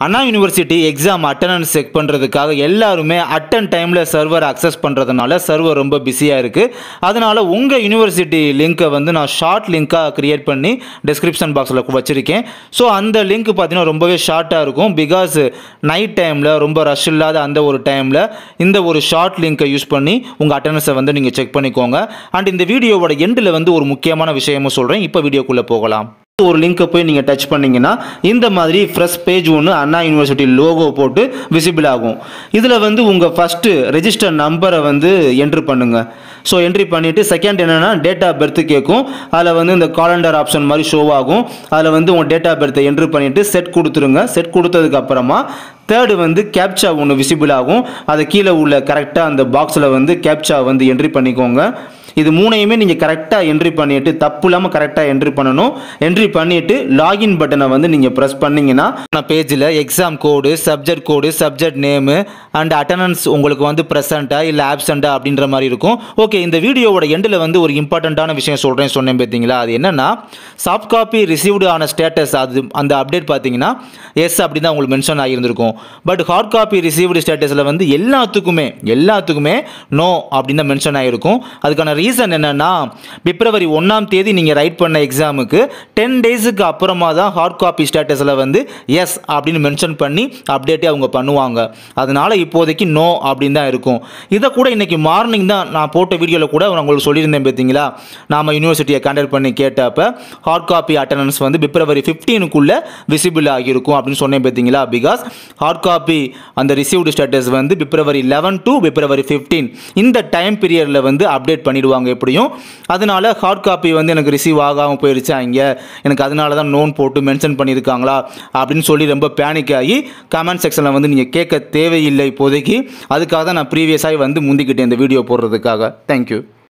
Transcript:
அண்ணா university exam attendance check பண்ணுறதுக்காக எல்லாருமே attend டைமில் சர்வர் அக்சஸ் பண்ணுறதுனால சர்வர் ரொம்ப பிஸியாக இருக்குது அதனால் உங்கள் யூனிவர்சிட்டி லிங்க்கை வந்து நான் ஷார்ட் லிங்க்காக க்ரியேட் பண்ணி டிஸ்கிரிப்ஷன் பாக்ஸில் வச்சுருக்கேன் ஸோ அந்த லிங்க் பார்த்தீங்கன்னா ரொம்பவே ஷார்ட்டாக இருக்கும் பிகாஸ் நைட் டைமில் ரொம்ப ரஷ் இல்லாத அந்த ஒரு டைமில் இந்த ஒரு ஷார்ட் லிங்க்கை யூஸ் பண்ணி உங்கள் அட்டண்டன்ஸை வந்து நீங்கள் செக் பண்ணிக்கோங்க அண்ட் இந்த வீடியோவோட எண்டில் வந்து ஒரு முக்கியமான விஷயமும் சொல்கிறேன் இப்போ வீடியோக்குள்ளே போகலாம் ஒரு லிங்கை போய் நீங்கள் டச் பண்ணீங்கன்னா இந்த மாதிரி ஃப்ரெஷ் பேஜ் ஒன்று அண்ணா யூனிவர்சிட்டி லோகோ போட்டு விசிபிள் ஆகும் இதில் வந்து உங்கள் ஃபஸ்ட்டு ரெஜிஸ்டர் நம்பரை வந்து என்ட்ரு பண்ணுங்கள் ஸோ என்ட்ரி பண்ணிவிட்டு செகண்ட் என்னென்னா டேட் ஆஃப் பர்த் கேட்கும் அதில் வந்து இந்த காலண்டர் ஆப்ஷன் மாதிரி ஷோ ஆகும் அதில் வந்து உங்கள் டேட் ஆஃப் பர்த்தை என்ட்ரு பண்ணிவிட்டு செட் கொடுத்துருங்க செட் கொடுத்ததுக்கு அப்புறமா தேர்டு வந்து கேப்சா ஒன்று விசிபிள் ஆகும் அது கீழே உள்ள கரெக்டாக அந்த பாக்ஸில் வந்து கேப்சா வந்து என்ட்ரி பண்ணிக்கோங்க இது மூணையுமே நீங்கள் கரெக்டாக என்ட்ரி பண்ணிவிட்டு தப்பு இல்லாமல் கரெக்டாக என்ட்ரி பண்ணணும் என்ட்ரி பண்ணிவிட்டு லாகின் பட்டனை வந்து நீங்கள் ப்ரெஸ் பண்ணிங்கன்னா பேஜில் exam code subject code subject name and attendance உங்களுக்கு வந்து ப்ரெசண்ட்டாக இல்லை ஆப்சண்ட்டாக அப்படின்ற மாதிரி இருக்கும் ஓகே இந்த வீடியோவோட எண்டில் வந்து ஒரு இம்பார்ட்டண்ட்டான விஷயம் சொல்கிறேன் சொன்னேன் பார்த்தீங்களா அது என்னென்னா சாஃப்ட் காப்பி ரிசீவ்டு ஆன ஸ்டேட்டஸ் அது அந்த அப்டேட் பார்த்தீங்கன்னா எஸ் அப்படி தான் உங்களுக்கு மென்ஷன் ஆகியிருந்திருக்கும் பட் ஹார்ட் காப்பி ரிசீவ்டு ஸ்டேட்டஸில் வந்து எல்லாத்துக்குமே எல்லாத்துக்குமே நோ அப்படின்னு தான் மென்ஷன் ஆகிருக்கும் அதுக்கான ரீசன் என்னென்னா பிப்ரவரி ஒன்றாம் தேதி நீங்கள் ரைட் பண்ண எக்ஸாமுக்கு டென் டேஸுக்கு அப்புறமா தான் ஹார்ட் காப்பி ஸ்டேட்டஸில் வந்து எஸ் அப்படின்னு மென்ஷன் பண்ணி அப்டேட்டே அவங்க பண்ணுவாங்க அதனால் இப்போதைக்கு நோ அப்படின்னு தான் இருக்கும் இதை கூட இன்றைக்கி மார்னிங் தான் நான் போட்ட வீடியோவில் கூட நான் உங்களுக்கு சொல்லியிருந்தேன் பார்த்தீங்களா நாம் யூனிவர்சிட்டியை கான்டாக்ட் பண்ணி கேட்டப்ப ஹார்ட் காப்பி அட்டண்டன்ஸ் வந்து பிப்ரவரி ஃபிஃப்டீனுக்குள்ளே விசிபிள் ஆகியிருக்கும் அப்படின்னு சொன்னேன் பார்த்தீங்களா பிகாஸ் ஹார்ட் காப்பி அந்த ரிசீவ்டு ஸ்டேட்டஸ் வந்து February eleven to February fifteen இந்த டைம் பீரியடில் வந்து அப்டேட் பண்ணிடுவாங்க எப்படியும் அதனால ஹார்ட் காப்பி வந்து எனக்கு ரிசீவ் ஆகாமல் போயிடுச்சா இங்கே எனக்கு அதனால தான் நோன் போட்டு மென்ஷன் பண்ணியிருக்காங்களா அப்படின்னு சொல்லி ரொம்ப பேனிக் ஆகி கமெண்ட் செக்ஷனில் வந்து நீங்கள் கேட்க தேவையில்லை இப்போதைக்கு அதுக்காக தான் நான் ப்ரீவியஸாக வந்து முந்திக்கிட்டேன் இந்த வீடியோ போடுறதுக்காக தேங்க்யூ